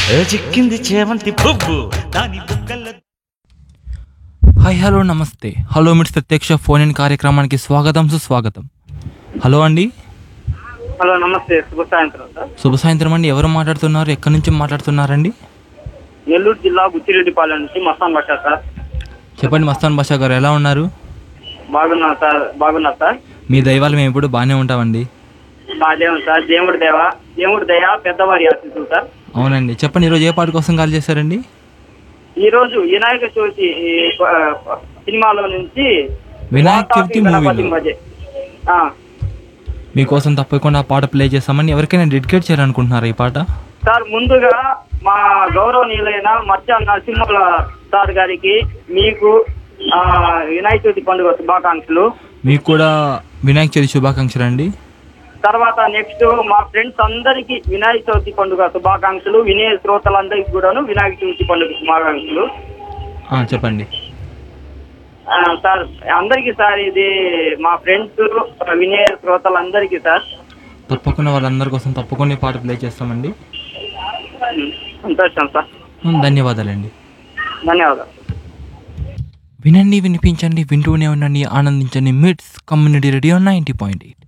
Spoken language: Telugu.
ఏ చిక్కింది చేమంతి పువ్వు దాని బుగ్గల్లో హాయ్ హలో నమస్తే హలో మిట్స్ ప్రత్యక్ష ఫోన్ ఇన్ కార్యక్రమానికి స్వాగతం సుస్వాగతం హలో అండి హలో నమస్తే శుభ సాయంత్రం సార్ శుభ సాయంత్రం అండి ఎవరు మాట్లాడుతున్నారు ఎక్కడి నుంచి మాట్లాడుతున్నారండి నెల్లూరు జిల్లా బుచ్చిరెడ్డిపాలెం నుంచి మస్తాన్ భాష సార్ చెప్పండి మస్తాన్ బాషా గారు ఎలా ఉన్నారు బాగున్నా సార్ బాగున్నా సార్ మీ దైవాలు మేము ఎప్పుడు బాగానే ఉంటామండి బాదేవం సార్ దేవుడి దేవ దేవుడి దయ పెద్దవారి ఆశీస్సులు సార్ అవునండి చెప్పండి ఈరోజు ఏ పాట కోసం కాల్ చేశారండి ఈ రోజు వినాయక చవితి ఈ, ఆ, సినిమాలో నుంచి వినాయక చవితి గణపతి మూవీలో మధ్య ఆ, మీకోసం తప్పకుండా ఆ పాట ప్లే చేస్తామని ఎవరికైనా డెడికేట్ చేయాలనుకుంటున్నారా ఈ పాట సార్ ముందుగా మా గౌరవనీయులైన మత్స్య నరసింహుల సార్ గారికి మీకు ఆ, వినాయక చవితి పండుగ శుభాకాంక్షలు మీకు కూడా వినాయక చవితి శుభాకాంక్షలు అండి తర్వాత నెక్స్ట్ మా ఫ్రెండ్స్ అందరికి వినాయక చవితి పండుగ శుభాకాంక్షలు వినయ శ్రోతలందరికీ కూడాను వినాయక చవితి పండుగ శుభాకాంక్షలు ఆ, చెప్పండి ఆ, సార్ అందరికీ సార్ ఇది మా ఫ్రెండ్స్ వినయ శ్రోతలందరికీ సార్ తప్పకుండా వాళ్ళందరి కోసం తప్పకుండా ఈ పాట ప్లే చేస్తామండి ఉమ్, సంతోషం సార్ ఉమ్, ధన్యవాదాలండి ధన్యవాదాలు వినండి వినిపించండి వింటూనే ఉండండి ఆనందించండి MITS community radio ninety point eight